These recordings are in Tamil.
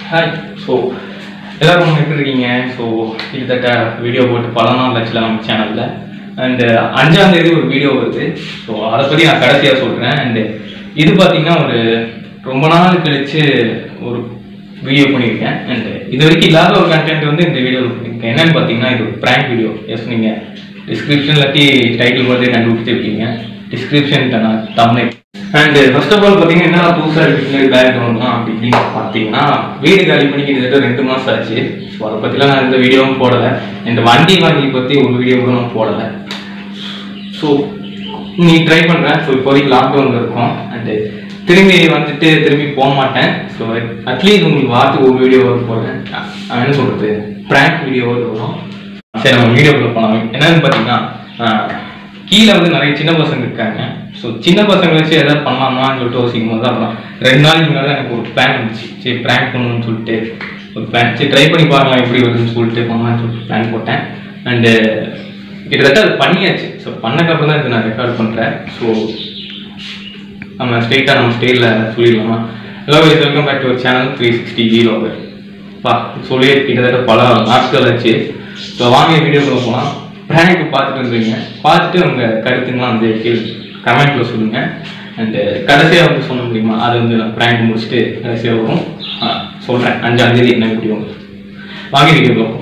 ஹாய் ஸோ எல்லாரும் எப்படி இருக்கீங்க ஸோ கிட்டத்தட்ட வீடியோ போட்டு பல நாள் ஆச்சுல நம்ம சேனலில் அண்டு அஞ்சாம் தேதி ஒரு வீடியோ வருது ஸோ அதை பற்றி நான் கடைசியாக சொல்கிறேன் அண்டு இது பார்த்தீங்கன்னா ஒரு ரொம்ப நாள் கழிச்சு ஒரு வீடியோ பண்ணியிருக்கேன் அண்டு இது வரைக்கும் இல்லாத ஒரு கண்டென்ட் வந்து இந்த வீடியோவில் பண்ணியிருக்கேன் என்னன்னு பார்த்தீங்கன்னா இது ஒரு ப்ராங்க் வீடியோ எஸ் நீங்கள் டிஸ்கிரிப்ஷன் இல்லாட்டி டைட்டில் பார்த்து கண்டுபிடிச்சிருக்கீங்க டிஸ்கிரிப்ஷன் நான் Tamil and first of all பார்த்தீங்கன்னா என்ன புதுசாக இருக்கீங்க பேக்ரவுண்ட்லாம் அப்படி இப்படின்னு பார்த்தீங்கன்னா வீடு காலி பண்ணி கிட்டத்தட்ட ரெண்டு மாதம் ஆச்சு ஸோ அதை பற்றிலாம் நான் எந்த வீடியோவும் போடலை இந்த வண்டி வாங்கி பற்றி ஒரு வீடியோ கூட நான் போடலை ஸோ நீ ட்ரை பண்ணுறேன் ஸோ இப்போதைக்கு லாக்டவுனில் இருக்கும் அண்டு திரும்பி வந்துட்டு திரும்பி போக மாட்டேன் ஸோ அட்லீஸ்ட் உங்களுக்கு வாரத்துக்கு ஒரு வீடியோ போடுறேன் நான் என்ன சொல்கிறது ப்ராங்க் வீடியோ வரும் சரி நம்ம வீடியோக்குள்ள போகலாம் என்னன்னு பார்த்தீங்கன்னா ஆஹ், கீழே வந்து நிறைய சின்ன பசங்க இருக்காங்க ஸோ சின்ன பசங்க வச்சு எதாவது பண்ணலாமான்னு சொல்லிட்டு யோசிக்கும் போது தான் அப்புறம் ரெண்டு நாளைக்கு முன்னாடி எனக்கு ஒரு பிளான் இருந்துச்சு சரி ப்ராங்க் பண்ணணும்னு சொல்லிட்டு ஒரு பிளான் சரி ட்ரை பண்ணி பார்க்கலாம் எப்படி வருதுன்னு சொல்லிட்டு பண்ணலாம்னு சொல்லிட்டு பிளான் போட்டேன் அண்டு கிட்டத்தட்ட அது பண்ணியாச்சு ஸோ பண்ணக்கப்புறம் தான் இதை நான் ரெக்கார்ட் பண்ணுறேன் ஸோ நம்ம ஸ்ட்ரெயிட்டாக நம்ம ஸ்டைலில் சொல்லிடலாமா hello welcome back to channel three sixty zero பா சொல்லி கிட்டத்தட்ட பல நாட்கள் ஆச்சு ஸோ வாங்க வீடியோக்குள்ள போகலாம் ப்ராங்க் பார்த்துட்டு இருந்தீங்க பார்த்துட்டு உங்கள் கருத்துங்களாம் வந்து கீழே கமெண்ட்ல சொல்லுங்கள் அண்டு கடைசியாக வந்து சொல்ல முடியுமா அது வந்து நான் ப்ராங்க் முடிச்சுட்டு கடைசியாக வரும் சொல்கிறேன் அஞ்சாம் தேதி என்ன வீடியோ வாங்க வீடியோ பார்ப்போம்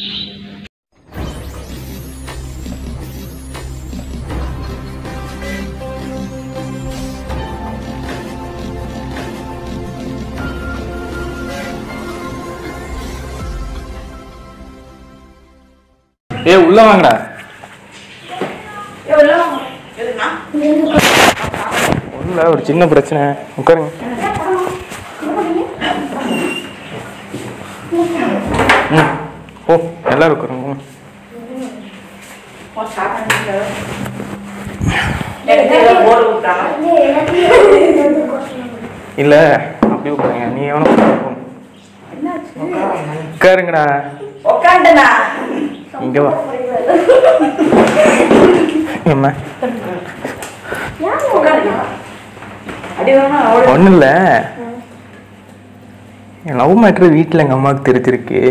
ஏ உள்ள வாங்கடா ஒன்றும் ஒரு சின்ன பிரச்சனை உட்காருங்க ம் ஓ எல்லாரும் உட்காருங்க ம். இல்ல அப்படி உட்காருங்க நீ எவனும் உட்காருங்கடா இங்க வா ஏம்மா ஒன்றும் இல்லை என் லவ் மேட்ரு வீட்டில் எங்கள் அம்மாவுக்கு தெரிஞ்சிருக்கு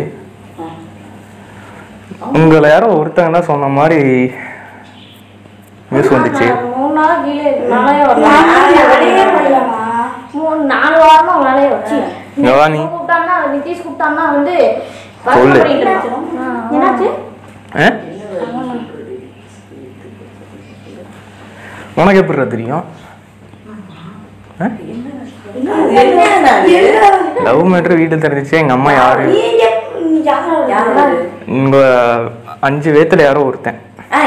உங்களை யாரோ ஒருத்தங்க தான் சொன்ன மாதிரி நியூஸ் வந்துச்சு மூணு நாள் கீழே நாளே வரல மூணு நாலு வாரமா வேலையை வச்சு இங்க வா நீ கூப்பிட்டான்னா நிதிஷ் கூப்பிட்டான்னா வந்து சொல்லு. பண்ணிட்டு இருந்துச்சு. என்னாச்சு ஆ? உனக்கு எப்படி தெரியும் லவ் மேட்ரு வீட்டில் தெரிஞ்சிச்சு எங்கள் அம்மா யாரு உங்க அஞ்சு பேத்துல யாரோ ஒருத்தன்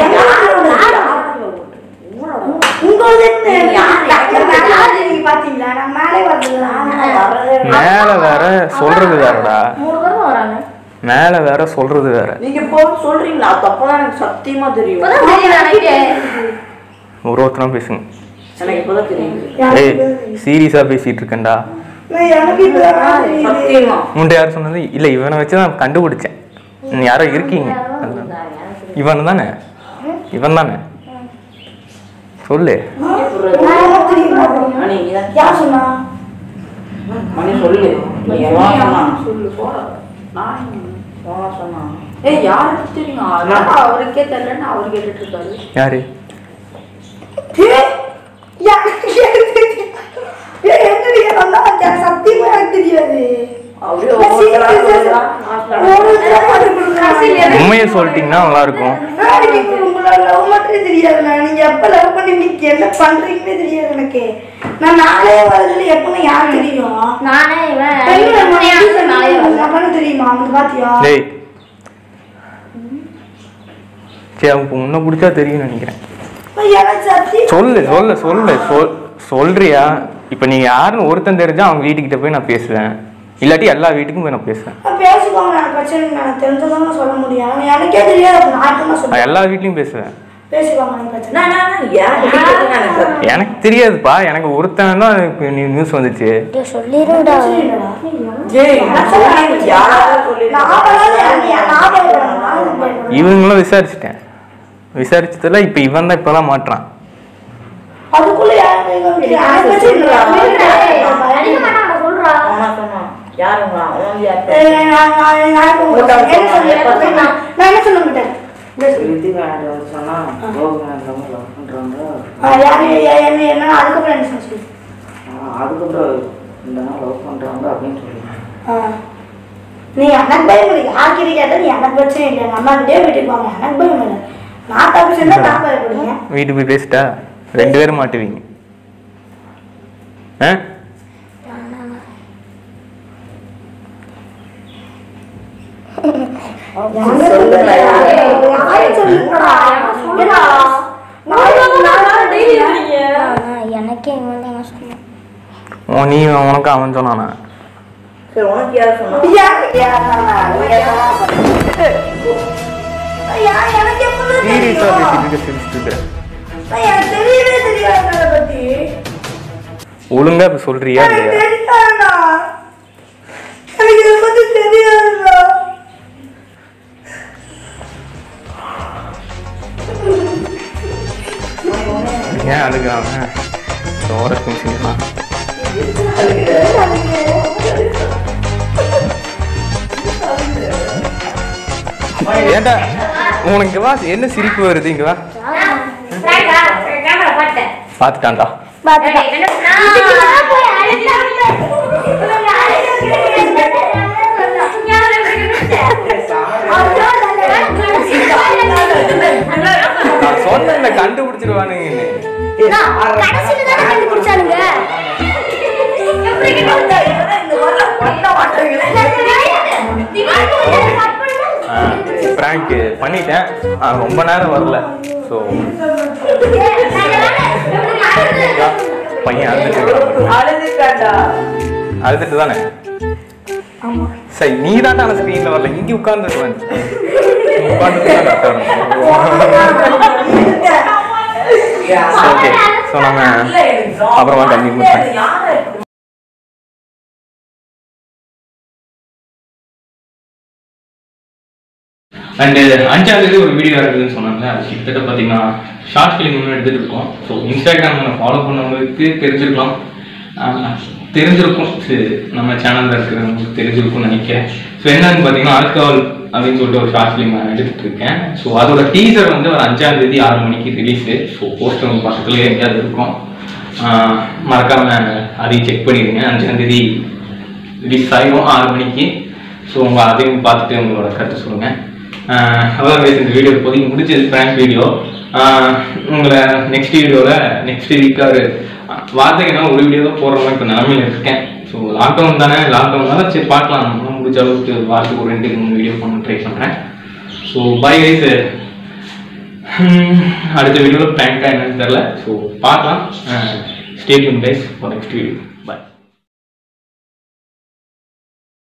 மேல வேற சொல்றது வேறடா மூணு பேரும் வராங்க மேல வேற சொல்றது வேற நீங்க போக சொல்றீங்களா தப்பதான் எனக்கு சத்தியமா தெரியும் இப்பதான் தெரியுது எனக்கே. ஒரு ஒருத்தரம் பேசுங்க எனக்கு இப்பதான் தெரியும் ஏய் சீரியஸா பேசிட்டு இருக்கேன்டா சத்தியமா உன்ட்ட யார் சொன்னது இல்ல இவனை வச்சு தான் கண்டுபிடிச்சேன் நீ யாரோ இருக்கீங்க இவன் தானே இவன் தானே சொல்லு மணி இதான் மணி சொல்லு நீ எவன் சொன்னா சொல்லு போற நான் எவன் சொன்னா ஏய் யாருக்கு தெரியும் அதான் அவருக்கே தெரியலன்னு அவர் கேட்டுட்டு இருக்காரு யாரு சத்தியமா எனக்கு தெரியாது அவரே ஒவ்வொருத்தரா சொல்லுறான். நான் உண்மையை சொல்லிட்டீங்கன்னா நல்லா இருக்கும் நாளைக்கு இப்ப உங்களோட love மட்டுமே தெரியாதுண்ணா. நீங்க எப்ப love பண்ணி நீங்க என்ன பண்றீங்கன்னே தெரியாது எனக்கு. நான் நாளே வரதுல எப்பன்னு யாருக்கு தெரியும்? நானே இவன் பெண்களை உண்மையா மனசுல நாளே உங்க வரல. அம்மான்னு தெரியுமா? அவனுக்கு பாத்தியா? டேய் சரி அவங்க உன்னை பிடிச்சா தெரியும்னு நினைக்கிறேன் அப்ப எனக்கு சத்தியம் சொல்லு சொல்லு சொல்லு சொல் சொல்றியா இப்போ நீ யாருன்னு ஒருத்தன் தெரிஞ்சா அவங்க வீட்டுக்கிட்ட போய் நான் பேசுவேன் இல்லாட்டி எல்லா வீட்டுக்கும் போய் நான் பேசுவேன் அப்ப பேசிக்கோங்க எனக்கு பிரச்சனை இல்லை. எனக்கு தெரிஞ்சதாங்க சொல்ல முடியும் ஆனா எனக்கே தெரியாது அப்ப நான் எப்படிம்மா நான் சொல்லுவேன்? எல்லா வீட்லையும் பேசுவேன் பேசிக்கோங்க எனக்கு பிரச்சனை நான் நான் நான் யார் கேட்டதுன்னு எனக்கு தெரியும். எனக்கு தெரியாதுப்பா எனக்கு ஒருத்தன் தான் இப்போ நீ நியூஸ் வந்துச்சு சொல்லிருடா இல்லடா. ஏய், நான் சொல்றேன், யாராவது சொல்லிருக்காங்க. நான் பண்ணாத, நீ- நான் பயப்படுறேன். நான் எதுக்கு பயப்படுறேன்? இவங்களும் விசாரிச்சிட்டேன் விசாரிச்சதுல இப்போ இவன் தான் இப்போதான் மாட்டுறான் அதுக்குள்ள யாருக்கு எங்க வீட்டுல எனக்கு பிரச்சனை இல்லடா. அடிக்க மாட்டான் சொல்றா அவனா சொன்னான். யார் உங்க அவன் வந்து யார் ஏய், நான் நான் நான் உங்களுக்கு என்ன சொல்லுங்க நான் நான் என்ன சொல்ல மாட்டேன் ரித்திகா வந்து சொன்னா கோகுல் அந்த மாதிரி லவ் பண்றாங்க யாரு என்ன என்ன அதுக்கப்புறம் என்ன சொல்ல சொல்லு ஆ, அதுக்கப்புறம் இந்த நாள் லவ் பண்றாங்க அப்படின்னு சொல்லுவாங்க ஆ. நீ எனக்கு பயம் இல்லை யார்கிட்ட கேட்டா நீ எனக்கு பிரச்சனை இல்லை எங்கள் அம்மா கிட்டே வீட்டுக்கு போங்க எனக்கு பயம் இல்லை நான் தப்பு செஞ்சா நான் பயப்படுங்க வீட்டுக்கு போய் பேசிட்டா ரெண்டு பேரும் மாட்டுவீங்க ஆ யாரும் சொல்லுங்கடா. ஏன்னா, நாளைக்கு நான் எனக்கே இவன் தாங்க சொன்னான் உன் நீ உனக்கு அவன் சொன்னானா சரி உனக்கு யார் சொன்னா எனக்கு யாரா? நீ எதனா பண்ணு. ஐயா, எனக்கு எப்பதான் சீரியஸா தெரியும்? பேசிட்டு இருக்க சிரிச்சுட்டு இருக்க. ஐயா, எனக்கு தெரியவே தெரியாது அதை பத்தி ஒழுங்கா இப்ப சொல்றியா எனக்கு இல்லையா தெரியாதுடா. எனக்கு இதை பத்தி தெரியாதுடா. ஏன் அழுகிறான் ஓரத்துக்கும் செய்யலாம் ஏண்டா உனக்கு வா என்ன சிரிப்பு வருது இங்க வா பாத்துட்டான்டா நான் சொன்னேன்ல கண்டுபிடிச்சிருவானுங்க கடைசியில தானே கண்டுபிடிச்சானுங்க பிராங்க் பண்ணிட்டேன் ஆ, ரொம்ப நேரம் வரல ஸோ பையன் அழுதுட்டு அழுதுக்காண்டா அழுதுட்டு தானே சரி நீ தான் அந்த ஸ்க்ரீன்ல வரல இங்க உட்கார்ந்து உட்கார்ந்து ஓகே ஸோ நம்ம அப்புறமா கண்டிப்பாக பண்ணுறேன் யாரை அண்டு அஞ்சாம் தேதி ஒரு வீடியோ இருக்குதுன்னு சொன்னாங்க அது கிட்டத்தட்ட பார்த்தீங்கன்னா ஷார்ட் ஃபிலிம் ஒன்று எடுத்துட்டு இருக்கோம் ஸோ இன்ஸ்டாகிராம் நம்ம ஃபாலோ பண்ணவங்களுக்கு தெரிஞ்சிருக்கலாம் ஆஹ் தெரிஞ்சிருக்கும் சரி, நம்ம சேனலில் இருக்கிறவங்களுக்கு தெரிஞ்சிருக்கும்னு நினைக்கிறேன் ஸோ என்னன்னு பார்த்தீங்கன்னா ஆல்கஹால் அப்படின்னு சொல்லிட்டு ஒரு ஷார்ட் ஃபிலிம் எடுத்துட்டு இருக்கேன் ஸோ அதோட டீசர் வந்து ஒரு அஞ்சாம் தேதி ஆறு மணிக்கு ரிலீஸு ஸோ போஸ்டர் உங்கள் பக்கத்துலேயே எங்கேயாவது இருக்கும் ஆஹ் மறக்காம அதையும் செக் பண்ணிடுங்க அஞ்சாம் தேதி ரிலீஸ் ஆகிடும் ஆறு மணிக்கு ஸோ உங்கள் அதையும் பார்த்துட்டு உங்களோட கருத்து சொல்லுங்கள் அதான் guys, இந்த வீடியோ இப்போதைக்கு முடிச்சது ப்ராங்க் வீடியோ உங்களை நெக்ஸ்ட் வீடியோவில் நெக்ஸ்ட் வீக் ஒரு வார்த்தைக்கு ஒரு வீடியோ தான் போடுற மாதிரி இப்போ நிலமையில இருக்கேன் ஸோ லாக்டவுன் தானே லாக்டவுன் தானே சரி பார்க்கலாம் நம்மளால முடிஞ்ச அளவுக்கு வாரத்துக்கு ஒரு ரெண்டு மூணு வீடியோ பண்ண ட்ரை பண்ணுறேன் ஸோ பை கைஸ் அடுத்த வீடியோவில் ப்ராங்காக என்னன்னு தெரில ஸோ பார்க்கலாம் stadium guys for next video bye